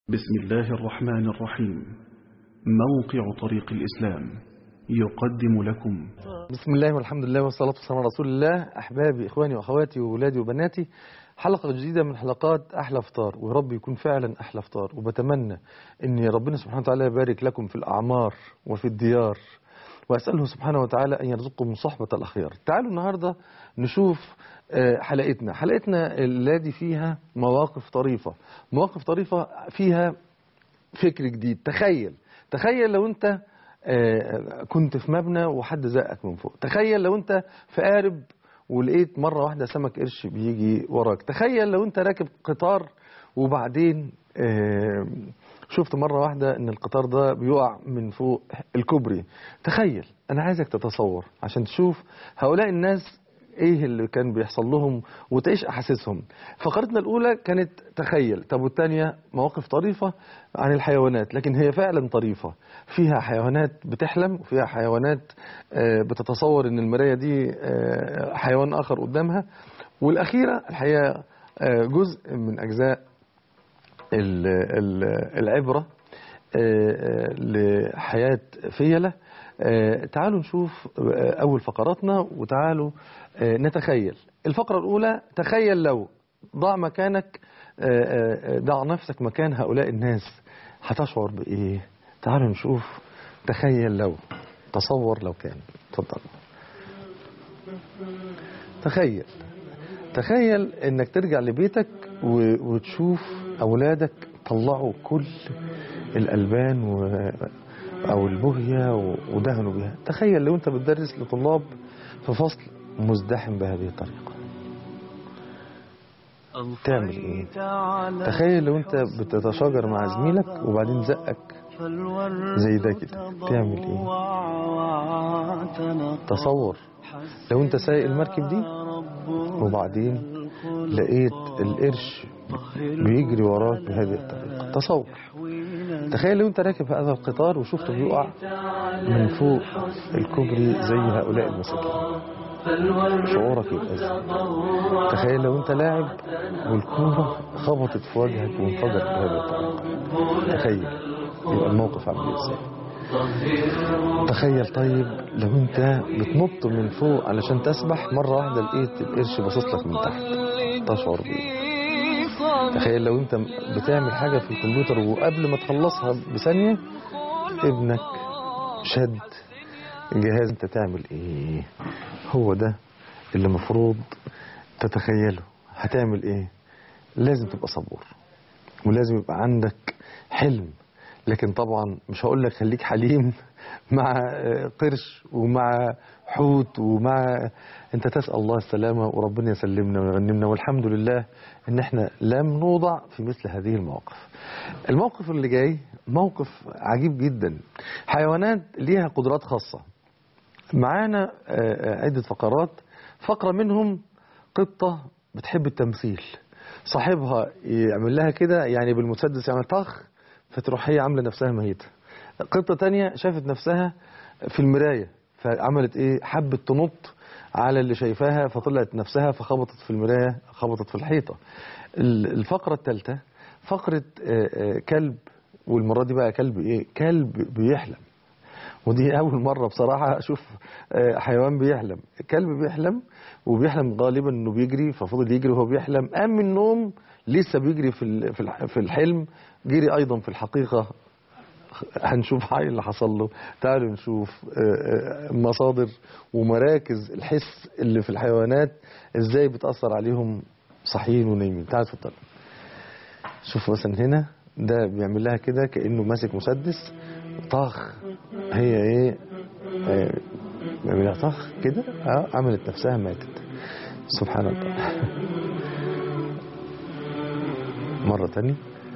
بسم الله الرحمن الرحيم موقع طريق الإسلام يقدم لكم بسم الله والحمد لله والصلاة والسلام على رسول الله أحبابي إخواني وأخواتي وولادي وبناتي حلقة جديدة من حلقات أحلى فطار ويا رب يكون فعلا أحلى فطار وبتمنى أن ربنا سبحانه وتعالى يبارك لكم في الأعمار وفي الديار وأسأله سبحانه وتعالى أن يرزقكم صحبة الأخيار تعالوا النهاردة نشوف آه، حلقتنا حلقتنا الذي فيها مواقف طريفة مواقف طريفة فيها فكر جديد تخيل تخيل لو انت آه، كنت في مبنى وحد زقك من فوق تخيل لو انت في قارب ولقيت مرة واحدة سمك قرش بيجي وراك تخيل لو انت راكب قطار وبعدين آه، شفت مرة واحدة ان القطار ده بيقع من فوق الكوبري تخيل انا عايزك تتصور عشان تشوف هؤلاء الناس ايه اللي كان بيحصل لهم وتعيش احاسيسهم فقرتنا الاولى كانت تخيل طب والثانيه مواقف طريفه عن الحيوانات لكن هي فعلا طريفه فيها حيوانات بتحلم وفيها حيوانات آه، بتتصور ان المرايه دي آه، حيوان اخر قدامها والاخيره الحقيقه آه، جزء من اجزاء ال- ال- العبره آه، آه، لحياه فيله آه، تعالوا نشوف آه، أول فقراتنا وتعالوا آه، نتخيل الفقرة الأولى تخيل لو ضع مكانك آه، آه، ضع نفسك مكان هؤلاء الناس هتشعر بإيه تعالوا نشوف تخيل لو تصور لو كان اتفضل تخيل تخيل انك ترجع لبيتك و- وتشوف اولادك طلعوا كل الالبان و... او البهيه و- ودهنوا بها تخيل لو انت بتدرس لطلاب في فصل مزدحم بهذه الطريقه تعمل ايه تخيل لو انت بتتشاجر مع زميلك وبعدين زقك زي ده كده تعمل ايه تصور لو انت سايق المركب دي وبعدين لقيت القرش بيجري وراك بهذه الطريقة تصور تخيل لو انت راكب هذا القطار وشفته بيقع من فوق الكوبري زي هؤلاء المساكين شعورك يبقى ازاي تخيل لو انت لاعب والكورة خبطت في وجهك وانفجرت بهذه الطريقة تخيل يبقى الموقف عامل ازاي تخيل طيب لو انت بتنط من فوق علشان تسبح مرة واحدة لقيت القرش باصص لك من تحت تشعر بيه تخيل لو انت بتعمل حاجة في الكمبيوتر وقبل ما تخلصها بثانية ابنك شد الجهاز انت تعمل ايه هو ده اللي مفروض تتخيله هتعمل ايه لازم تبقى صبور ولازم يبقى عندك حلم لكن طبعا مش هقول لك خليك حليم مع آه، قرش ومع حوت ومع انت تسأل الله السلامة وربنا يسلمنا ويغنمنا والحمد لله ان احنا لم نوضع في مثل هذه المواقف الموقف اللي جاي موقف عجيب جدا حيوانات ليها قدرات خاصة معانا آه، آه، عدة فقرات فقرة منهم قطة بتحب التمثيل صاحبها يعمل لها كده يعني بالمسدس يعمل طخ فتروح هي عاملة نفسها ميتة قطة تانية شافت نفسها في المراية فعملت ايه حبت تنط على اللي شايفاها فطلعت نفسها فخبطت في المراية خبطت في الحيطة ال- الفقرة الثالثة فقرة آه، آه، كلب والمرة دي بقى كلب ايه كلب بيحلم ودي أول مرة بصراحة أشوف آه، حيوان بيحلم كلب بيحلم وبيحلم غالبا إنه بيجري ففضل يجري وهو بيحلم قام من النوم لسه بيجري في ال- في الح- في الحلم جري أيضا في الحقيقة هنشوف ايه اللي حصل له تعالوا نشوف آه، آه، مصادر ومراكز الحس اللي في الحيوانات ازاي بتأثر عليهم صحيين ونايمين تعالوا اتفضلوا شوف مثلا هنا ده بيعمل لها كده كأنه ماسك مسدس طخ هي ايه آه، بيعمل لها طخ كده اه عملت نفسها ماتت سبحان الله مرة تانية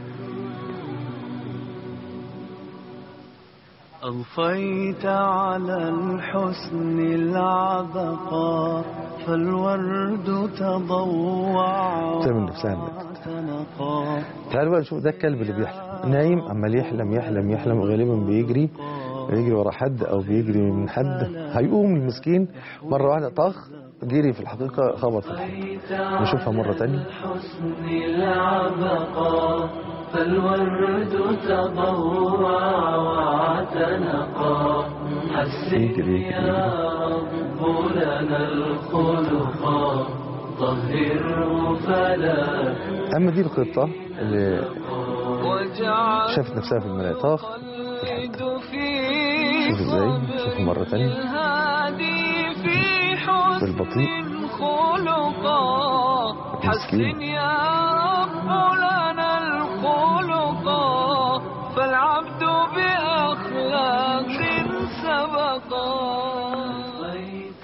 أضفيت على الحسن العبقى فالورد تضوع تعمل نفسها ماتت. واعتنقا تعالوا بقى نشوف ده الكلب اللي بيحلم نايم عمال يحلم يحلم يحلم وغالبا بيجري بيجري ورا حد او بيجري من حد هيقوم المسكين مره واحده طخ جري في الحقيقه خبط في الحيط نشوفها مره تانية الحسن العبقى فالورد تضوع واعتنقا حسن يجري يا رب لنا الخلقا طهره فلا اما دي القطه اللي وجعل شافت نفسها في المرايه طاخ القلب شوف ازاي شوف مرة تانية الهادي في حسن بالبطيء خلقا حسن مسكين. يا رب لنا الخلقا فالعبد بأخلاق سبقا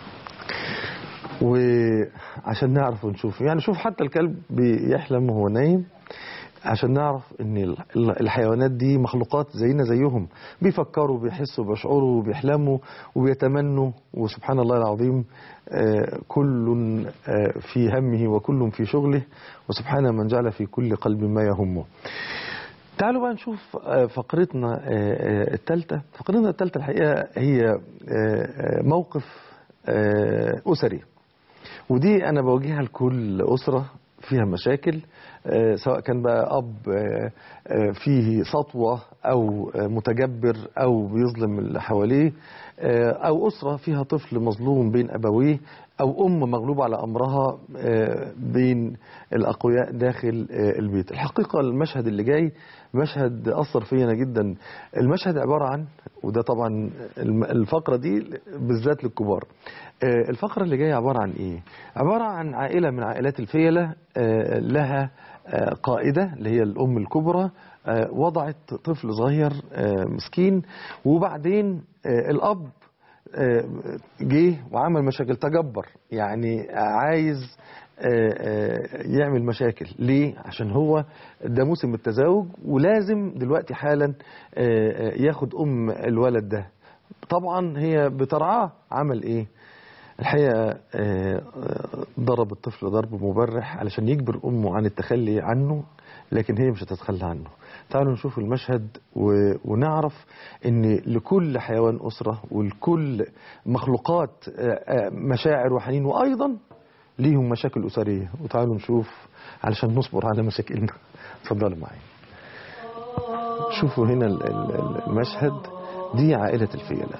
وعشان نعرف ونشوف يعني شوف حتى الكلب بيحلم وهو نايم عشان نعرف ان ال- ال- الحيوانات دي مخلوقات زينا زيهم بيفكروا بيحسوا بيشعروا بيحلموا وبيتمنوا وسبحان الله العظيم آه، كل آه، في همه وكل في شغله وسبحان من جعل في كل قلب ما يهمه تعالوا بقى نشوف آه، فقرتنا الثالثة فقرتنا الثالثة الحقيقة هي آه، آه، موقف آه، أسري ودي أنا بواجهها لكل أسرة فيها مشاكل آه، سواء كان بقى أب آه، آه، فيه سطوة أو آه، متجبر أو بيظلم اللي حواليه آه، أو أسرة فيها طفل مظلوم بين أبويه أو أم مغلوبة على أمرها آه، بين الأقوياء داخل آه، البيت الحقيقة المشهد اللي جاي مشهد أثر فينا جدا المشهد عبارة عن وده طبعا الم- الفقرة دي بالذات للكبار آه، الفقرة اللي جاية عبارة عن إيه عبارة عن عائلة من عائلات الفيلة آه، لها آه، قائدة اللي هي الأم الكبرى آه، وضعت طفل صغير آه، مسكين وبعدين آه، الأب آه، جه وعمل مشاكل تجبر يعني عايز آه، آه، يعمل مشاكل ليه عشان هو ده موسم التزاوج ولازم دلوقتي حالا آه، آه، ياخد ام الولد ده طبعا هي بترعاه عمل ايه الحقيقه آه، آه، ضرب الطفل ضرب مبرح علشان يجبر امه عن التخلي عنه لكن هي مش هتتخلى عنه تعالوا نشوف المشهد و... ونعرف ان لكل حيوان اسره ولكل مخلوقات آه، آه، مشاعر وحنين وايضا ليهم مشاكل اسريه وتعالوا نشوف علشان نصبر على مشاكلنا اتفضلوا معايا شوفوا هنا ال- ال- المشهد دي عائله الفيله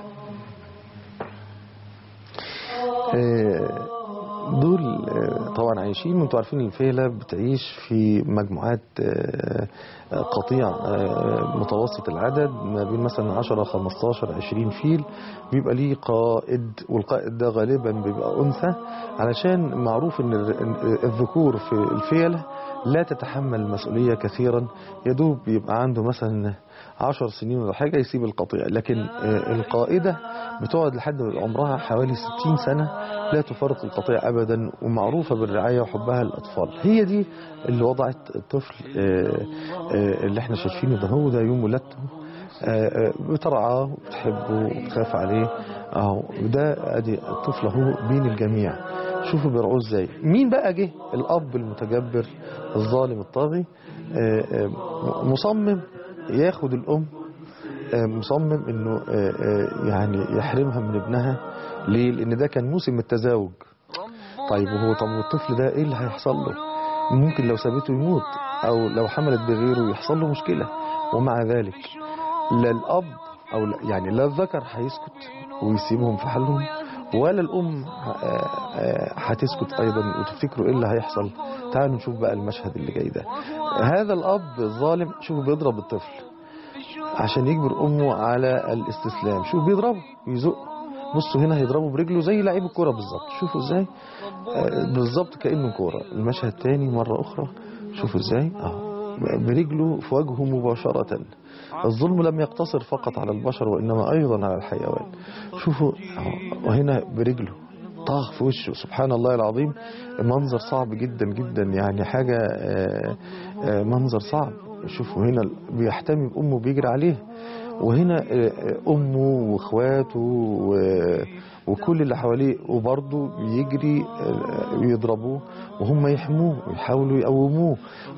آه، دول آه، طبعا عايشين وانتوا عارفين الفيلة بتعيش في مجموعات آه، آه، قطيع آه، متوسط العدد ما بين مثلا 10 15 20 فيل بيبقى ليه قائد والقائد ده غالبا بيبقى أنثى علشان معروف ان ال- إن الذكور في الفيلة لا تتحمل المسؤولية كثيرا يدوب يبقى عنده مثلا عشر سنين ولا حاجة يسيب القطيع لكن آه، القائدة بتقعد لحد عمرها حوالي 60 سنة لا تفارق القطيع أبدا ومعروفة بالرعاية وحبها للأطفال هي دي اللي وضعت الطفل آه، آه، اللي احنا شايفينه ده هو ده يوم ولادته آه، آه، بترعاه وبتحبه وبتخاف عليه اهو ده ادي الطفل اهو بين الجميع شوفوا بيرعوه ازاي مين بقى جه الاب المتجبر الظالم الطاغي آه، آه، مصمم ياخد الام آه، مصمم انه آه، آه، يعني يحرمها من ابنها ليه لان ده كان موسم التزاوج طيب وهو طب والطفل ده ايه اللي هيحصل له ممكن لو سابته يموت او لو حملت بغيره يحصل له مشكلة ومع ذلك لا الاب او لا- يعني لا الذكر هيسكت ويسيبهم في حالهم ولا الام ه- آه، هتسكت ايضا وتفتكروا ايه اللي هيحصل تعالوا نشوف بقى المشهد اللي جاي ده هذا الاب الظالم شوفوا بيضرب الطفل عشان يجبر امه على الاستسلام شوف بيضربه يزق بصوا هنا هيضربه برجله زي لعيب الكوره بالظبط شوفوا ازاي آه، بالظبط كانه كوره المشهد تاني مره اخرى شوفوا ازاي اهو برجله في وجهه مباشره الظلم لم يقتصر فقط على البشر وانما ايضا على الحيوان شوفوا أهو، وهنا برجله طاغ في وشه سبحان الله العظيم منظر صعب جدا جدا يعني حاجة آه، آه، منظر صعب شوفوا هنا بيحتمي بأمه بيجري عليه وهنا آه، آه، أمه وإخواته و- وكل اللي حواليه وبرضه بيجري آه، يضربوه وهم يحموه ويحاولوا يقوموه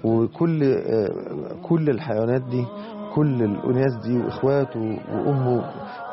وكل آه، كل الحيوانات دي كل الأناس دي وإخواته وأمه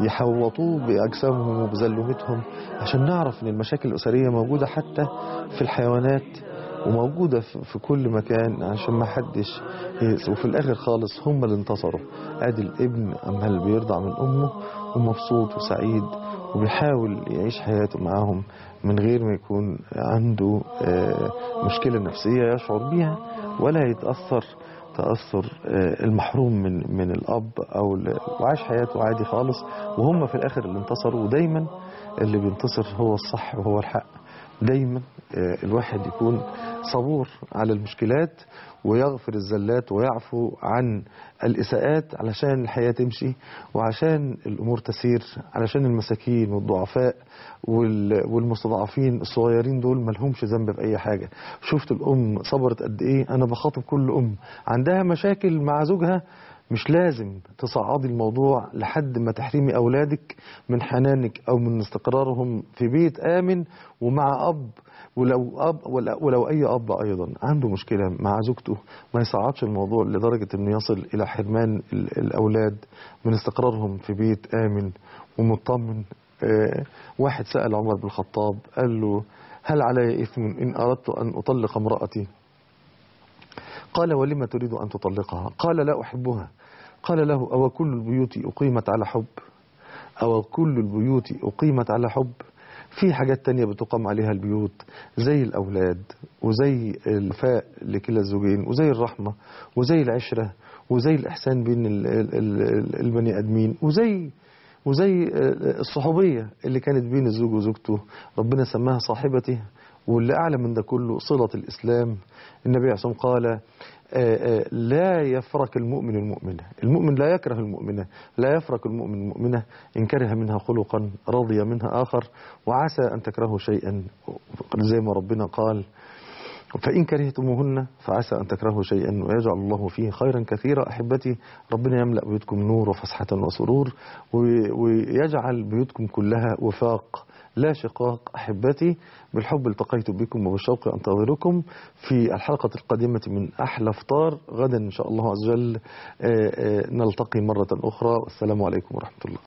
يحوطوه بأجسامهم وبزلومتهم عشان نعرف إن المشاكل الأسرية موجودة حتى في الحيوانات وموجودة في في كل مكان عشان ما حدش يقس. وفي الآخر خالص هم اللي انتصروا ادي الابن عمال بيرضع من أمه ومبسوط وسعيد وبيحاول يعيش حياته معاهم من غير ما يكون عنده آه، مشكلة نفسية يشعر بيها ولا يتأثر تأثر آه، المحروم من من الأب أو ال- وعاش حياته عادي خالص وهم في الآخر اللي انتصروا ودايما اللي بينتصر هو الصح وهو الحق دايما آه، الواحد يكون صبور على المشكلات ويغفر الزلات ويعفو عن الإساءات علشان الحياة تمشي وعشان الأمور تسير علشان المساكين والضعفاء وال- والمستضعفين الصغيرين دول ملهمش ذنب في أي حاجة شفت الأم صبرت قد إيه أنا بخاطب كل أم عندها مشاكل مع زوجها مش لازم تصعدي الموضوع لحد ما تحرمي أولادك من حنانك أو من استقرارهم في بيت آمن ومع أب ولو أب ولو, ولو أي أب أيضا عنده مشكلة مع زوجته ما يصعدش الموضوع لدرجة أنه يصل إلى حرمان ال- الأولاد من استقرارهم في بيت آمن ومطمن آه، واحد سأل عمر بن الخطاب قال له هل علي إثم إن أردت أن أطلق امرأتي قال ولم تريد أن تطلقها قال لا أحبها قال له أو كل البيوت أقيمت على حب أو كل البيوت أقيمت على حب في حاجات تانية بتقام عليها البيوت زي الأولاد وزي الوفاء لكلا الزوجين وزي الرحمة وزي العشرة وزي الإحسان بين ال- ال- ال- البني آدمين وزي وزي الصحوبية اللي كانت بين الزوج وزوجته ربنا سماها صاحبته واللي أعلى من ده كله صلة الإسلام النبي عليه الصلاة والسلام قال آه، آه، لا يفرك المؤمن المؤمنة المؤمن لا يكره المؤمنة لا يفرك المؤمن المؤمنة إن كره منها خلقا رضي منها آخر وعسى أن تكرهوا شيئا زي ما ربنا قال فإن كرهتموهن فعسى أن تكرهوا شيئا ويجعل الله فيه خيرا كثيرا أحبتي ربنا يملأ بيوتكم نور وفسحة وسرور وي- ويجعل بيوتكم كلها وفاق لا شقاق أحبتي بالحب التقيت بكم وبالشوق أنتظركم في الحلقة القادمة من أحلى فطار غدا إن شاء الله عز وجل آه، آه، نلتقي مرة أخرى والسلام عليكم ورحمة الله